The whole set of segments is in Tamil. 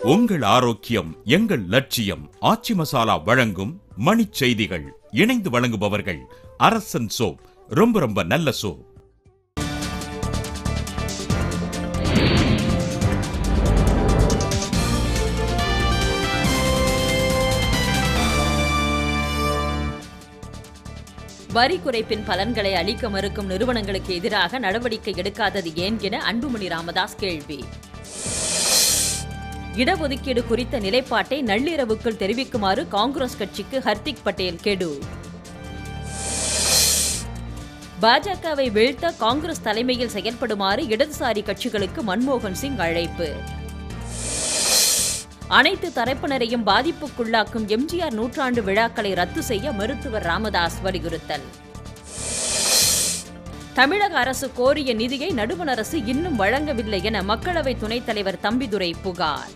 உங்கள் ஆரோக்கியம் எங்கள் லட்சியம் ஆச்சி மசாலா வழங்கும் மணிச் செய்திகள் இணைந்து வழங்குபவர்கள் அரசன் சோப் ரொம்ப ரொம்ப நல்ல சோப் வரி குறைப்பின் பலன்களை அளிக்க மறுக்கும் நிறுவனங்களுக்கு எதிராக நடவடிக்கை எடுக்காதது ஏன் என அன்புமணி ராமதாஸ் கேள்வி இடஒதுக்கீடு குறித்த நிலைப்பாட்டை நள்ளிரவுக்குள் தெரிவிக்குமாறு காங்கிரஸ் கட்சிக்கு ஹர்திக் பட்டேல் கெடு பாஜகவை வீழ்த்த காங்கிரஸ் தலைமையில் செயல்படுமாறு இடதுசாரி கட்சிகளுக்கு மன்மோகன் சிங் அழைப்பு அனைத்து தரப்பினரையும் பாதிப்புக்குள்ளாக்கும் எம்ஜிஆர் நூற்றாண்டு விழாக்களை ரத்து செய்ய மருத்துவர் ராமதாஸ் வலியுறுத்தல் தமிழக அரசு கோரிய நிதியை நடுவண் அரசு இன்னும் வழங்கவில்லை என மக்களவை துணைத் தலைவர் தம்பிதுரை புகார்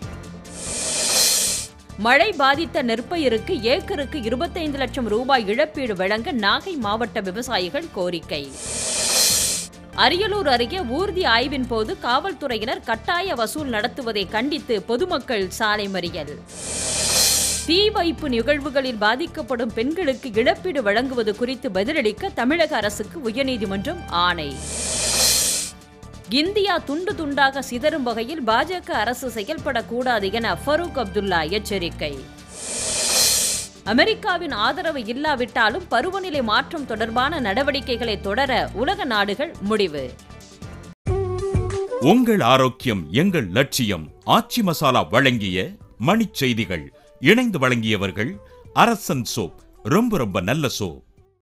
மழை பாதித்த நெற்பயிருக்கு ஏக்கருக்கு இருபத்தைந்து லட்சம் ரூபாய் இழப்பீடு வழங்க நாகை மாவட்ட விவசாயிகள் கோரிக்கை அரியலூர் அருகே ஊர்தி ஆய்வின் போது காவல்துறையினர் கட்டாய வசூல் நடத்துவதை கண்டித்து பொதுமக்கள் சாலை மறியல் தீ வைப்பு நிகழ்வுகளில் பாதிக்கப்படும் பெண்களுக்கு இழப்பீடு வழங்குவது குறித்து பதிலளிக்க தமிழக அரசுக்கு உயர்நீதிமன்றம் ஆணை இந்தியா துண்டு துண்டாக சிதறும் வகையில் பாஜக அரசு செயல்படக்கூடாது என ஃபரூக் அப்துல்லா எச்சரிக்கை அமெரிக்காவின் ஆதரவு இல்லாவிட்டாலும் பருவநிலை மாற்றம் தொடர்பான நடவடிக்கைகளை தொடர உலக நாடுகள் முடிவு உங்கள் ஆரோக்கியம் எங்கள் லட்சியம் ஆச்சி மசாலா வழங்கிய மணிச் செய்திகள் இணைந்து வழங்கியவர்கள் அரசன் சோப் ரொம்ப ரொம்ப நல்ல சோப்